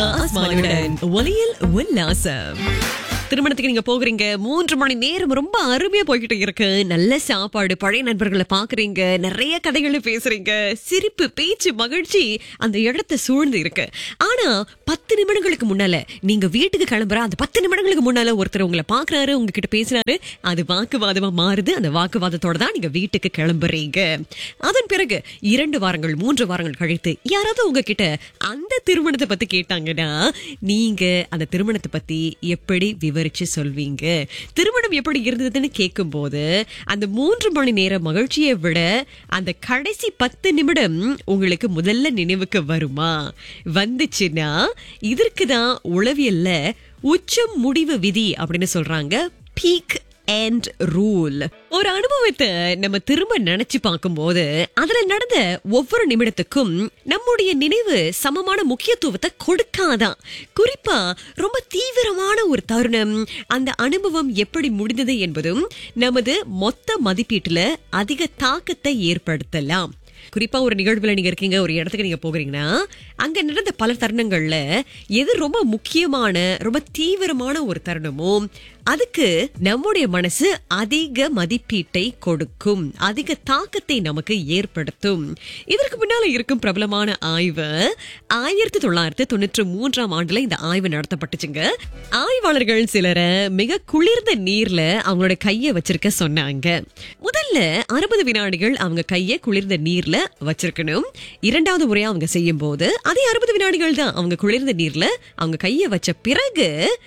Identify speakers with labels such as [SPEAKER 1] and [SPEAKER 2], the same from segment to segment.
[SPEAKER 1] ஆஸ்மானுடன் ஒலியில் உல்லாசம் திருமணத்துக்கு நீங்க போகிறீங்க மூன்று மணி நேரம் ரொம்ப அருமையா போய்கிட்டு இருக்கு நல்ல சாப்பாடு பழைய நண்பர்களை பாக்குறீங்க நிறைய கதைகளை பேசுறீங்க சிரிப்பு பேச்சு மகிழ்ச்சி அந்த இடத்தை சூழ்ந்து இருக்கு ஆனா பத்து நிமிடங்களுக்கு முன்னால நீங்க வீட்டுக்கு கிளம்புற அந்த பத்து நிமிடங்களுக்கு முன்னால ஒருத்தர் உங்களை பாக்குறாரு உங்ககிட்ட பேசுறாரு அது வாக்குவாதமா மாறுது அந்த வாக்குவாதத்தோட தான் நீங்க வீட்டுக்கு கிளம்புறீங்க அதன் பிறகு இரண்டு வாரங்கள் மூன்று வாரங்கள் கழித்து யாராவது உங்ககிட்ட அந்த திருமணத்தை பத்தி கேட்டாங்கன்னா நீங்க அந்த திருமணத்தை பத்தி எப்படி விவரிச்சு சொல்வீங்க திருமணம் எப்படி இருந்ததுன்னு கேட்கும்போது அந்த மூன்று மணி நேர மகிழ்ச்சியை விட அந்த கடைசி பத்து நிமிடம் உங்களுக்கு முதல்ல நினைவுக்கு வருமா வந்துச்சுன்னா இதற்கு தான் உளவியல்ல உச்சம் முடிவு விதி அப்படின்னு சொல்றாங்க பீக் அண்ட் ரூல் ஒரு அனுபவத்தை நம்ம திரும்ப நினைச்சு பார்க்கும்போது அதுல நடந்த ஒவ்வொரு நிமிடத்துக்கும் நம்முடைய நினைவு சமமான முக்கியத்துவத்தை கொடுக்காதான் குறிப்பா ரொம்ப தீவிரமான ஒரு தருணம் அந்த அனுபவம் எப்படி முடிந்தது என்பதும் நமது மொத்த மதிப்பீட்டுல அதிக தாக்கத்தை ஏற்படுத்தலாம் குறிப்பா ஒரு நிகழ்வுல நீங்க இருக்கீங்க ஒரு இடத்துக்கு நீங்க போகிறீங்கன்னா அங்க நடந்த பல தருணங்கள்ல எது ரொம்ப முக்கியமான ரொம்ப தீவிரமான ஒரு தருணமோ அதுக்கு நம்முடைய மனசு அதிக மதிப்பீட்டை கொடுக்கும் அதிக தாக்கத்தை நமக்கு ஏற்படுத்தும் இதற்கு முன்னால இருக்கும் பிரபலமான ஆய்வு ஆயிரத்தி தொள்ளாயிரத்தி தொண்ணூற்றி மூன்றாம் ஆண்டுல இந்த ஆய்வு நடத்தப்பட்டுச்சுங்க ஆய்வாளர்கள் சிலரை மிக குளிர்ந்த நீர்ல அவங்களோட கையை வச்சிருக்க சொன்னாங்க முதல்ல அறுபது வினாடிகள் அவங்க கையை குளிர்ந்த நீர்ல வச்சிருக்கணும் இரண்டாவது முறையா அவங்க செய்யும் போது அதே அறுபது வினாடிகள் தான் அவங்க குளிர்ந்த நீர்ல அவங்க கையை வச்ச பிறகு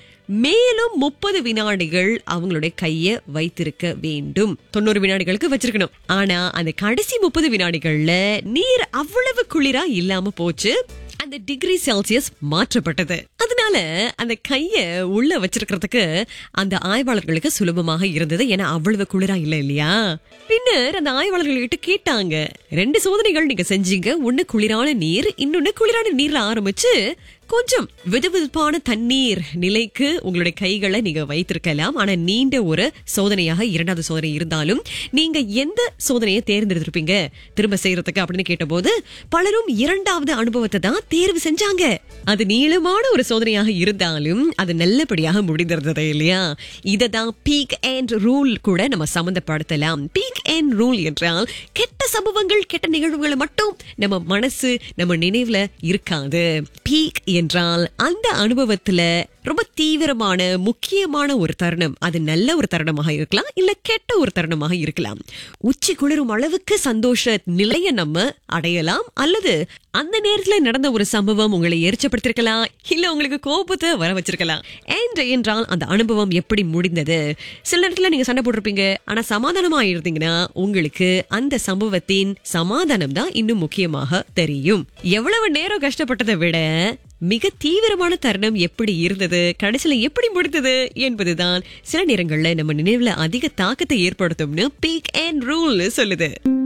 [SPEAKER 1] மேலும் முப்பது வினாடிகள் அவங்களுடைய கைய வைத்திருக்க வேண்டும் தொண்ணூறு வினாடிகளுக்கு வச்சிருக்கணும் ஆனா அந்த கடைசி முப்பது வினாடிகள்ல நீர் அவ்வளவு குளிரா இல்லாம போச்சு அந்த டிகிரி செல்சியஸ் மாற்றப்பட்டது அதனால அந்த கைய உள்ள வச்சிருக்கிறதுக்கு அந்த ஆய்வாளர்களுக்கு சுலபமாக இருந்தது ஏன்னா அவ்வளவு குளிரா இல்ல இல்லையா பின்னர் அந்த ஆய்வாளர்கள் கிட்ட கேட்டாங்க ரெண்டு சோதனைகள் நீங்க செஞ்சீங்க ஒண்ணு குளிரான நீர் இன்னொன்னு குளிரான நீர்ல ஆரம்பிச்சு கொஞ்சம் வெதுவெதுப்பான தண்ணீர் நிலைக்கு உங்களுடைய கைகளை நீங்க வைத்திருக்கலாம் ஆனா நீண்ட ஒரு சோதனையாக இரண்டாவது சோதனை இருந்தாலும் நீங்க எந்த சோதனையை தேர்ந்தெடுத்திருப்பீங்க திரும்ப செய்யறதுக்கு அப்படின்னு கேட்டபோது பலரும் இரண்டாவது அனுபவத்தை தான் தேர்வு செஞ்சாங்க அது நீளமான ஒரு சோதனையாக இருந்தாலும் அது நல்லபடியாக முடிந்திருந்தது இல்லையா இதை தான் பீக் அண்ட் ரூல் கூட நம்ம சம்பந்தப்படுத்தலாம் பீக் அண்ட் ரூல் என்றால் கெட்ட சம்பவங்கள் கெட்ட நிகழ்வுகளை மட்டும் நம்ம மனசு நம்ம நினைவுல இருக்காது பீக் என்றால் அந்த அனுபவத்துல ரொம்ப தீவிரமான முக்கியமான ஒரு தருணம் அது நல்ல ஒரு தருணமாக இருக்கலாம் இல்ல கெட்ட ஒரு தருணமாக இருக்கலாம் உச்சி குளிரும் அளவுக்கு சந்தோஷ நிலைய நம்ம அடையலாம் அல்லது அந்த நேரத்துல நடந்த ஒரு சம்பவம் உங்களை எரிச்சப்படுத்திருக்கலாம் இல்ல உங்களுக்கு கோபத்தை வர வச்சிருக்கலாம் and என்றால் அந்த அனுபவம் எப்படி முடிந்தது சில நேரத்துல நீங்க சண்டை போட்டிருப்பீங்க ஆனா சமாதானமா இருந்தீங்கன்னா உங்களுக்கு அந்த சம்பவத்தின் சமாதானம் தான் இன்னும் முக்கியமாக தெரியும் எவ்வளவு நேரம் கஷ்டப்பட்டதை விட மிக தீவிரமான தருணம் எப்படி இருந்தது கடைசியில எப்படி முடிந்தது என்பதுதான் சில நேரங்கள்ல நம்ம நினைவுல அதிக தாக்கத்தை ஏற்படுத்தும்னு பீக் அண்ட் ரூல் சொல்லுது